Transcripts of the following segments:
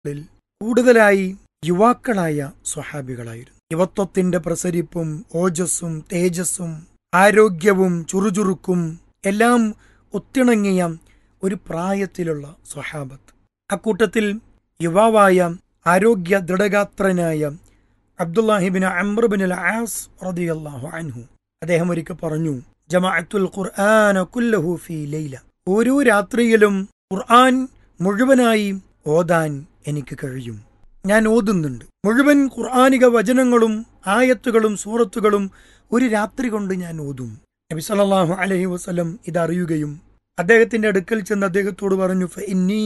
ിൽ കൂടുതലായി യുവാക്കളായ സ്വഹാബികളായിരുന്നു യുവത്വത്തിന്റെ പ്രസരിപ്പും ഓജസ്സും തേജസ്സും ആരോഗ്യവും ചുറുചുറുക്കും എല്ലാം ഒത്തിണങ്ങിയ ഒരു പ്രായത്തിലുള്ള സ്വഹാബത്ത് അക്കൂട്ടത്തിൽ യുവാവായ ആരോഗ്യ ദൃഢഗാത്രനായ അബ്ദുല്ലാഹിബിൻ അംറുബിൻ ആസ് റളിയല്ലാഹു അൻഹു അദ്ദേഹം ഒരിക്കൽ പറഞ്ഞു ജമാഅത്തുൽ ഖുർആന കുല്ലഹു ഫീ ലൈല ഓരോ രാത്രിയിലും ഖുർആൻ മുഴുവനായി ഓതാൻ എനിക്ക് കഴിയും ഞാൻ ഓതുന്നുണ്ട് മുഴുവൻ ഖുർആാനിക വചനങ്ങളും ആയത്തുകളും സൂറത്തുകളും ഒരു രാത്രി കൊണ്ട് ഞാൻ ഓതും നബി സല്ലല്ലാഹു അലൈഹി വസല്ലം ഇതറിയുകയും അദ്ദേഹത്തിന്റെ അടുക്കൽ ചെന്ന് അദ്ദേഹത്തോട് പറഞ്ഞു "ഫഇന്നീ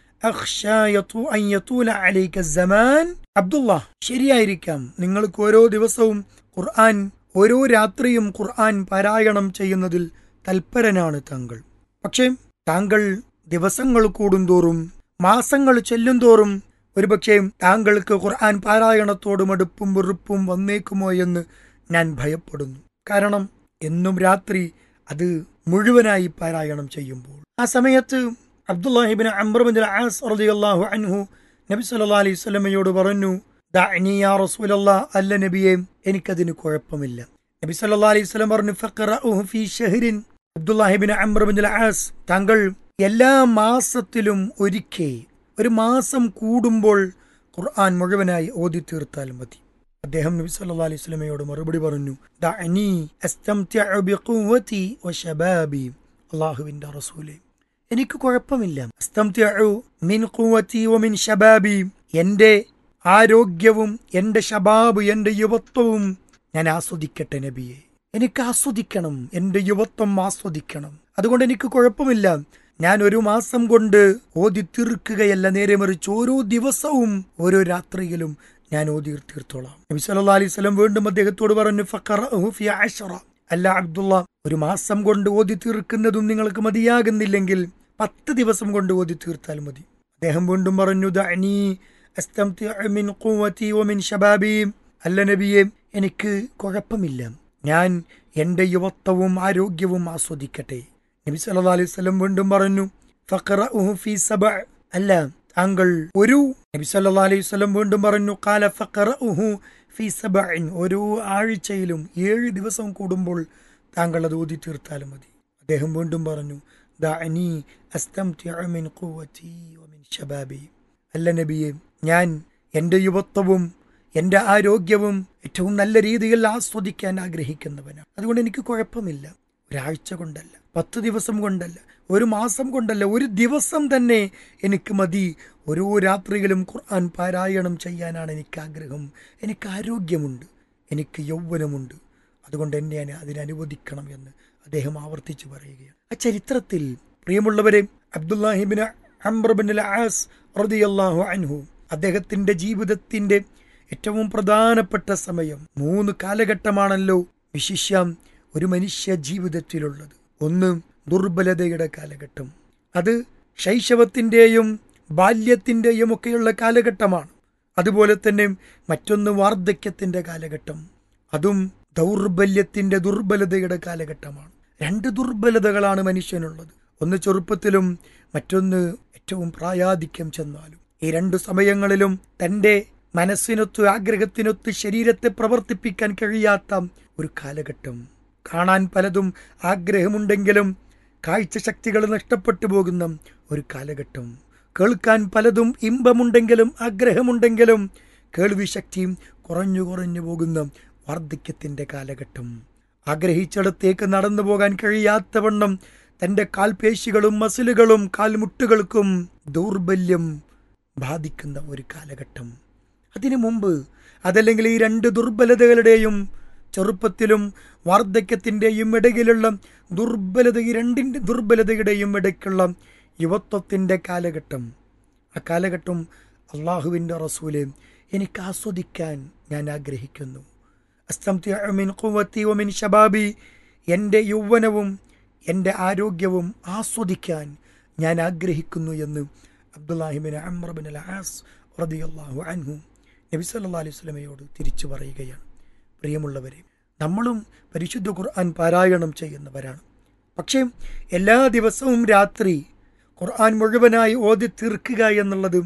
അഖ്ശാ യതു- അൻ യതൂല അലൈക സമാൻ." അബ്ദുള്ള ശരിയായിരിക്കാം നിങ്ങൾക്ക് ഓരോ ദിവസവും ഖുർആൻ ഓരോ രാത്രിയും ഖുർആൻ പാരായണം ചെയ്യുന്നതിൽ തൽപരനാണ് താങ്കൾ പക്ഷേ താങ്കൾ ദിവസങ്ങൾ കൂടുന്തോറും മാസങ്ങൾ ചെല്ലുന്തോറും ഒരുപക്ഷെ താങ്കൾക്ക് ഖുർആൻ പാരായണത്തോട് മടുപ്പും വെറുപ്പും വന്നേക്കുമോ എന്ന് ഞാൻ ഭയപ്പെടുന്നു കാരണം എന്നും രാത്രി അത് മുഴുവനായി പാരായണം ചെയ്യുമ്പോൾ ആ സമയത്ത് അബ്ദുല്ലാഹിബിൻ അംബ്രബിൻ ആസ് റളിയല്ലാഹു അൻഹു നബി സല്ലല്ലാഹു അലൈഹി വസല്ലമയോട് പറഞ്ഞു ദഅനി യാ റസൂലല്ലാ അല്ല നബിയെ എനിക്കതിന് കുഴപ്പമില്ല നബി സല്ലല്ലാഹു അലൈഹി വസല്ലം പറഞ്ഞു ഫഖറഉഹു ഫീ ഷഹ്റിൻ അബ്ദുല്ലാഹിബിൻ അംബ്രബിൻ ആസ് താങ്കൾ എല്ലാ മാസത്തിലും ഒരിക്കൽ ഒരു മാസം കൂടുമ്പോൾ ഖുർആൻ മുഴുവനായി ഓതി തീർത്താൽ മതി അദ്ദേഹം നബി സല്ലല്ലാഹു അലൈഹി വസല്ലമയോട് മറുപടി പറഞ്ഞു ദഅനി അസ്തംതിഉ ബിഖുവതി വശബാബി അല്ലാഹുവിന്റെ റസൂലേ എനിക്ക് കുഴപ്പമില്ല അസ്തംതിഉ മിൻ ഖുവതി വമിൻ ശബാബി എന്റെ ആരോഗ്യവും എന്റെ ശബാബ് എന്റെ യുവത്വവും ഞാൻ ആസ്വദിക്കട്ടെ നബിയെ എനിക്ക് ആസ്വദിക്കണം എന്റെ യുവത്വം ആസ്വദിക്കണം അതുകൊണ്ട് എനിക്ക് കുഴപ്പമില്ല ഞാൻ ഒരു മാസം കൊണ്ട് ഓതി തീർക്കുകയല്ല നേരെ മറിച്ച് ഓരോ ദിവസവും ഓരോ രാത്രിയിലും ഞാൻ ഓതി തീർത്തോളാം നബി സല്ലല്ലാഹു അലൈഹി വസല്ലം വീണ്ടും അദ്ദേഹത്തോട് പറഞ്ഞു ഫഖറഹു ഫി അശറ അല്ല അബ്ദുള്ള ഒരു മാസം കൊണ്ട് ഓതി തീർക്കുന്നതും നിങ്ങൾക്ക് മതിയാകുന്നില്ലെങ്കിൽ പത്ത് ദിവസം കൊണ്ട് ഓതി തീർത്താൽ മതി അദ്ദേഹം വീണ്ടും പറഞ്ഞു ദഅനി അസ്തംതിഉ മിൻ ഖുവതി വമിൻ ശബാബി അല്ല നബിയെ എനിക്ക് കുഴപ്പമില്ല ഞാൻ എന്റെ യുവത്വവും ആരോഗ്യവും ആസ്വദിക്കട്ടെ നബി സല്ലല്ലാഹു അലൈഹി വസല്ലം വീണ്ടും പറഞ്ഞു ഫഖറഉഹു ഫീ സബഅ അല്ല താങ്കൾ ഒരു നബി സല്ലല്ലാഹു അലൈഹി വസല്ലം വീണ്ടും പറഞ്ഞു ഖാല ഫഖറഉഹു ഫീ സബഅൻ ഓരോ ആഴ്ചയിലും ഏഴ് ദിവസം കൂടുമ്പോൾ താങ്കൾ അത് ഓതി തീർത്താലും മതി അദ്ദേഹം വീണ്ടും പറഞ്ഞു ദഅനി അസ്തംതിഉ മിൻ ഖുവതി വമിൻ ശബാബി അല്ല നബിയെ ഞാൻ എൻ്റെ യുവത്വവും എൻ്റെ ആരോഗ്യവും ഏറ്റവും നല്ല രീതിയിൽ ആസ്വദിക്കാൻ ആഗ്രഹിക്കുന്നവനാണ് അതുകൊണ്ട് എനിക്ക് കുഴപ്പമില്ല ഒരാഴ്ച കൊണ്ടല്ല പത്ത് ദിവസം കൊണ്ടല്ല ഒരു മാസം കൊണ്ടല്ല ഒരു ദിവസം തന്നെ എനിക്ക് മതി ഓരോ രാത്രിയിലും ഖുർആൻ പാരായണം ചെയ്യാനാണ് എനിക്ക് ആഗ്രഹം എനിക്ക് ആരോഗ്യമുണ്ട് എനിക്ക് യൗവനമുണ്ട് അതുകൊണ്ട് എന്നെ അന- അതിനനുവദിക്കണം എന്ന് അദ്ദേഹം ആവർത്തിച്ചു പറയുകയാണ് ആ ചരിത്രത്തിൽ പ്രിയമുള്ളവരെ അബ്ദുല്ലാഹിബിൻ അംബ്രബിൻ ആസ് റളിയല്ലാഹു അൻഹു അദ്ദേഹത്തിന്റെ ജീവിതത്തിന്റെ ഏറ്റവും പ്രധാനപ്പെട്ട സമയം മൂന്ന് കാലഘട്ടമാണല്ലോ വിശിഷ്യം ഒരു മനുഷ്യ ജീവിതത്തിലുള്ളത് ഒന്ന് ദുർബലതയുടെ കാലഘട്ടം അത് ശൈശവത്തിന്റെയും ബാല്യത്തിന്റെയും ഒക്കെയുള്ള കാലഘട്ടമാണ് അതുപോലെ തന്നെ മറ്റൊന്ന് വാർദ്ധക്യത്തിന്റെ കാലഘട്ടം അതും ദൗർബല്യത്തിന്റെ ദുർബലതയുടെ കാലഘട്ടമാണ് രണ്ട് ദുർബലതകളാണ് മനുഷ്യനുള്ളത് ഒന്ന് ചെറുപ്പത്തിലും മറ്റൊന്ന് ഏറ്റവും പ്രായാധിക്യം ചെന്നാലും ഈ രണ്ടു സമയങ്ങളിലും തന്റെ മനസ്സിനൊത്ത് ആഗ്രഹത്തിനൊത്ത് ശരീരത്തെ പ്രവർത്തിപ്പിക്കാൻ കഴിയാത്ത ഒരു കാലഘട്ടം കാണാൻ പലതും ആഗ്രഹമുണ്ടെങ്കിലും കാഴ്ചശക്തികൾ നഷ്ടപ്പെട്ടു പോകുന്ന ഒരു കാലഘട്ടം കേൾക്കാൻ പലതും ഇമ്പമുണ്ടെങ്കിലും ആഗ്രഹമുണ്ടെങ്കിലും കേൾവി ശക്തിയും കുറഞ്ഞു കുറഞ്ഞു പോകുന്ന വാർദ്ധക്യത്തിന്റെ കാലഘട്ടം ആഗ്രഹിച്ചിടത്തേക്ക് നടന്നു പോകാൻ കഴിയാത്തവണ്ണം തന്റെ കാൽപേശികളും മസിലുകളും കാൽമുട്ടുകൾക്കും ദൗർബല്യം ബാധിക്കുന്ന ഒരു കാലഘട്ടം അതിനു മുമ്പ് അതല്ലെങ്കിൽ ഈ രണ്ട് ദുർബലതകളുടെയും ചെറുപ്പത്തിലും വാർദ്ധക്യത്തിൻ്റെയും ഇടയിലുള്ള ദുർബലത ഈ രണ്ടിൻ്റെ ദുർബലതയുടെയും ഇടയ്ക്കുള്ള യുവത്വത്തിൻ്റെ കാലഘട്ടം ആ കാലഘട്ടം അള്ളാഹുവിൻ്റെ റസൂലെ എനിക്ക് ആസ്വദിക്കാൻ ഞാൻ ആഗ്രഹിക്കുന്നു അസ്തംതിഉ മിൻ ഖുവത്തി വമിൻ ശബാബി എൻ്റെ യൗവനവും എൻ്റെ ആരോഗ്യവും ആസ്വദിക്കാൻ ഞാൻ ആഗ്രഹിക്കുന്നു എന്ന് അബ്ദുല്ലാഹിബിൻ അമ്രബിൻ അൽ ആസ് റളിയല്ലാഹു അൻഹു നബി സല്ലല്ലാഹു അലൈഹി വസല്ലമയോട് തിരിച്ചു പറയുകയാണ് പ്രിയമുള്ളവരെ നമ്മളും പരിശുദ്ധ ഖുർആൻ പാരായണം ചെയ്യുന്നവരാണ് പക്ഷേ എല്ലാ ദിവസവും രാത്രി ഖുർആൻ മുഴുവനായി ഓതി തീർക്കുക എന്നുള്ളത്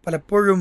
പലപ്പോഴും